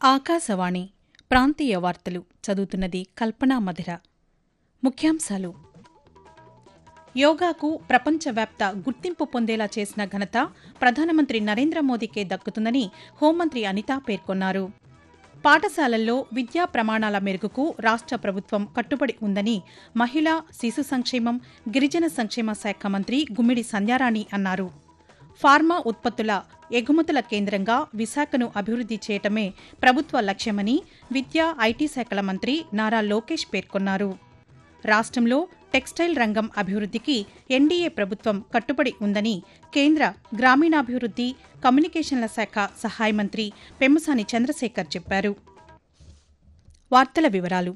ఆకాశవాణి ప్రాంతీయ వార్తలు చదువుతున్నది కల్పనా మధిర ముఖ్యాంశాలు యోగాకు ప్రపంచవ్యాప్త గుర్తింపు పొందేలా చేసిన ఘనత ప్రధానమంత్రి నరేంద్ర మోదీకే దక్కుతుందని హోంమంత్రి అనిత పేర్కొన్నారు పాఠశాలల్లో విద్యా ప్రమాణాల మెరుగుకు రాష్ట్ర ప్రభుత్వం కట్టుబడి ఉందని మహిళా శిశు సంక్షేమం గిరిజన సంక్షేమ శాఖ మంత్రి గుమ్మిడి సంధ్యారాణి అన్నారు ఫార్మా ఉత్పత్తుల ఎగుమతుల కేంద్రంగా విశాఖను అభివృద్ది చేయటమే ప్రభుత్వ లక్ష్యమని విద్యా ఐటీ శాఖల మంత్రి నారా లోకేష్ పేర్కొన్నారు రాష్ట్రంలో టెక్స్టైల్ రంగం అభివృద్దికి ఎన్డీఏ ప్రభుత్వం కట్టుబడి ఉందని కేంద్ర గ్రామీణాభివృద్ది కమ్యూనికేషన్ల శాఖ సహాయ మంత్రి పెమ్మసాని చంద్రశేఖర్ చెప్పారు వార్తల వివరాలు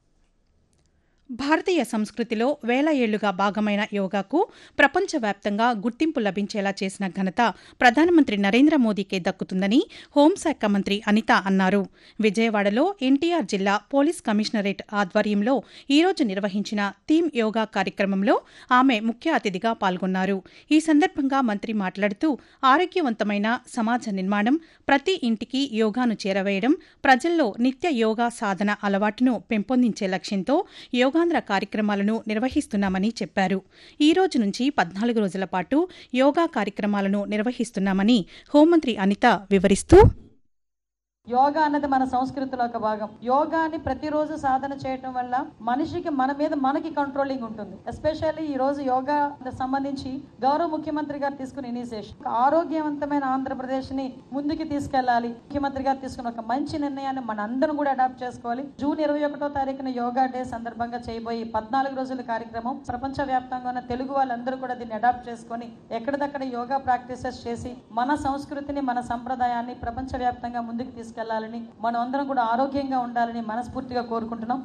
భారతీయ సంస్కృతిలో వేల ఏళ్లుగా భాగమైన యోగాకు ప్రపంచవ్యాప్తంగా గుర్తింపు లభించేలా చేసిన ఘనత ప్రధానమంత్రి నరేంద్ర మోదీకే దక్కుతుందని హోంశాఖ మంత్రి అనిత అన్నారు విజయవాడలో ఎన్టీఆర్ జిల్లా పోలీస్ కమిషనరేట్ ఆధ్వర్యంలో ఈరోజు నిర్వహించిన థీమ్ యోగా కార్యక్రమంలో ఆమె ముఖ్య అతిథిగా పాల్గొన్నారు ఈ సందర్భంగా మంత్రి మాట్లాడుతూ ఆరోగ్యవంతమైన సమాజ నిర్మాణం ప్రతి ఇంటికి యోగాను చేరవేయడం ప్రజల్లో నిత్య యోగా సాధన అలవాటును పెంపొందించే లక్ష్యంతో యోగాంధ్ర కార్యక్రమాలను నిర్వహిస్తున్నామని చెప్పారు ఈ రోజు నుంచి పద్నాలుగు రోజుల పాటు యోగా కార్యక్రమాలను నిర్వహిస్తున్నామని హోంమంత్రి అనిత వివరిస్తూ యోగా అన్నది మన సంస్కృతిలో ఒక భాగం యోగాని ప్రతిరోజు సాధన చేయటం వల్ల మనిషికి మన మీద మనకి కంట్రోలింగ్ ఉంటుంది ఎస్పెషల్లీ ఈ రోజు యోగా సంబంధించి గౌరవ ముఖ్యమంత్రి గారు తీసుకున్న ఇనిషియేషన్ ఒక ఆరోగ్యవంతమైన ఆంధ్రప్రదేశ్ ని ముందుకు తీసుకెళ్లాలి ముఖ్యమంత్రి గారు తీసుకున్న ఒక మంచి నిర్ణయాన్ని మన అందరం కూడా అడాప్ట్ చేసుకోవాలి జూన్ ఇరవై ఒకటో తారీఖున యోగా డే సందర్భంగా చేయబోయే పద్నాలుగు రోజుల కార్యక్రమం ప్రపంచ వ్యాప్తంగా ఉన్న తెలుగు వాళ్ళందరూ కూడా దీన్ని అడాప్ట్ చేసుకొని ఎక్కడిదక్కడ యోగా ప్రాక్టీసెస్ చేసి మన సంస్కృతిని మన సంప్రదాయాన్ని ప్రపంచ వ్యాప్తంగా ముందుకు తీసుకెళ్లాలని మనం అందరం కూడా ఆరోగ్యంగా ఉండాలని మనస్ఫూర్తిగా కోరుకుంటున్నాం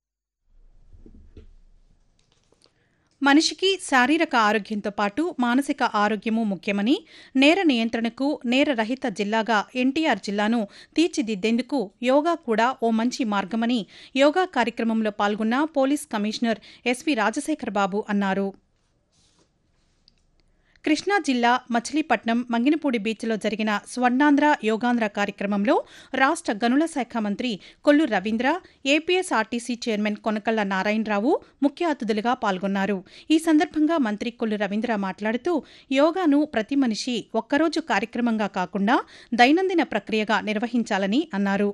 మనిషికి శారీరక ఆరోగ్యంతో పాటు మానసిక ఆరోగ్యము ముఖ్యమని నేర నియంత్రణకు నేర రహిత జిల్లాగా ఎన్టీఆర్ జిల్లాను తీర్చిదిద్దేందుకు యోగా కూడా ఓ మంచి మార్గమని యోగా కార్యక్రమంలో పాల్గొన్న police commissioner S V Rajasekhar Babu అన్నారు కృష్ణా జిల్లా మచిలీపట్నం మంగినపూడి బీచ్లో జరిగిన స్వర్ణాంధ్ర యోగాంధ్ర కార్యక్రమంలో రాష్ట్ర గనుల శాఖ మంత్రి కొల్లు రవీంద్ర ఏపీఎస్ఆర్టీసీ చైర్మన్ కొనకళ్ల నారాయణరావు ముఖ్య అతిథులుగా పాల్గొన్నారు ఈ సందర్భంగా మంత్రి కొల్లు రవీంద్ర మాట్లాడుతూ యోగాను ప్రతి మనిషి ఒక్కరోజు కార్యక్రమంగా కాకుండా దైనందిన ప్రక్రియగా నిర్వహించాలని అన్నారు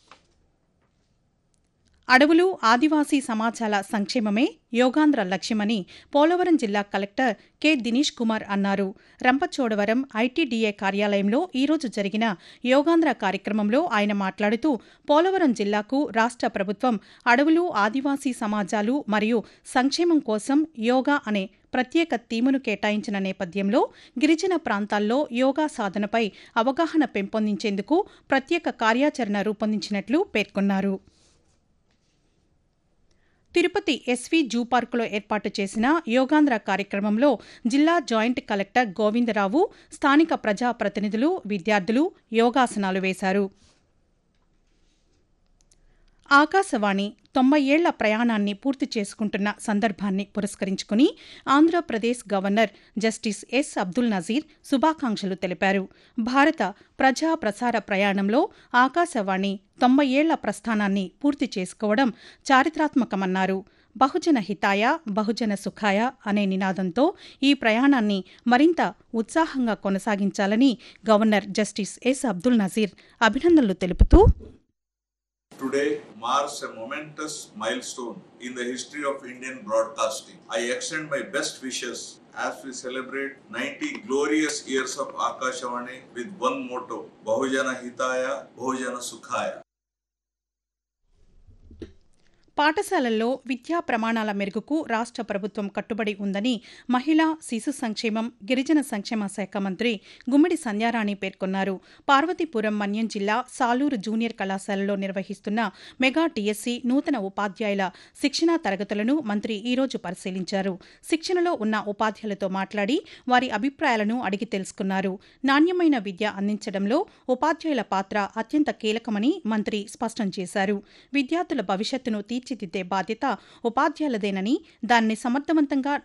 అడవులు ఆదివాసీ సమాజాల సంక్షేమమే యోగాంధ్ర లక్ష్యమని పోలవరం జిల్లా కలెక్టర్ కె దినేష్ కుమార్ అన్నారు రంపచోడవరం ఐటీడీఏ కార్యాలయంలో ఈరోజు జరిగిన యోగాంధ్ర కార్యక్రమంలో ఆయన మాట్లాడుతూ పోలవరం జిల్లాకు రాష్ట్ర ప్రభుత్వం అడవులు ఆదివాసీ సమాజాలు మరియు సంక్షేమం కోసం యోగా అనే ప్రత్యేక థీమును కేటాయించిన నేపథ్యంలో గిరిజన ప్రాంతాల్లో యోగా సాధనపై అవగాహన పెంపొందించేందుకు ప్రత్యేక కార్యాచరణ రూపొందించినట్లు పేర్కొన్నారు తిరుపతి ఎస్వీ జూ పార్కులో ఏర్పాటు చేసిన యోగాంధ్ర కార్యక్రమంలో జిల్లా జాయింట్ కలెక్టర్ గోవిందరావు స్థానిక ప్రజాప్రతినిధులు విద్యార్థులు యోగాసనాలు వేశారు ఆకాశవాణి తొంభై ఏళ్ల ప్రయాణాన్ని పూర్తి చేసుకుంటున్న సందర్భాన్ని పురస్కరించుకుని Andhra Pradesh governor justice S Abdul Nazeer శుభాకాంక్షలు తెలిపారు భారత ప్రజా ప్రసార ప్రయాణంలో ఆకాశవాణి తొంభై ఏళ్ల ప్రస్థానాన్ని పూర్తి చేసుకోవడం చారిత్రాత్మకమన్నారు బహుజన హితాయ బహుజన సుఖాయ అనే నినాదంతో ఈ ప్రయాణాన్ని మరింత ఉత్సాహంగా కొనసాగించాలని governor justice S Abdul Nazeer అభినందనలు తెలుపుతూ Today marks a momentous milestone in the history of Indian broadcasting. I extend my best wishes as we celebrate 90 glorious years of Akashawani with one motto Bahujana Hitaya, Bahujana Sukhaya. పాఠశాలల్లో విద్యా ప్రమాణాల మెరుగుకు రాష్ట్ర ప్రభుత్వం కట్టుబడి ఉందని మహిళా శిశు సంక్షేమం గిరిజన సంక్షేమ శాఖ మంత్రి గుమ్మిడి సంధ్యారాణి పేర్కొన్నారు పార్వతీపురం మన్యం జిల్లా సాలూరు జూనియర్ కళాశాలలో నిర్వహిస్తున్న మెగా టీఎస్సీ నూతన ఉపాధ్యాయుల శిక్షణా తరగతులను మంత్రి ఈరోజు పరిశీలించారు శిక్షణలో ఉన్న ఉపాధ్యాయులతో మాట్లాడి వారి అభిప్రాయాలను అడిగి తెలుసుకున్నారు నాణ్యమైన విద్య అందించడంలో ఉపాధ్యాయుల పాత్ర అత్యంత కీలకమని మంత్రి స్పష్టం చేశారు విద్యార్థుల భవిష్యత్తును తీర్చిదిద్దే బాధ్యత ఉపాధ్యాయులదేనని దాన్ని సమర్థవంతంగా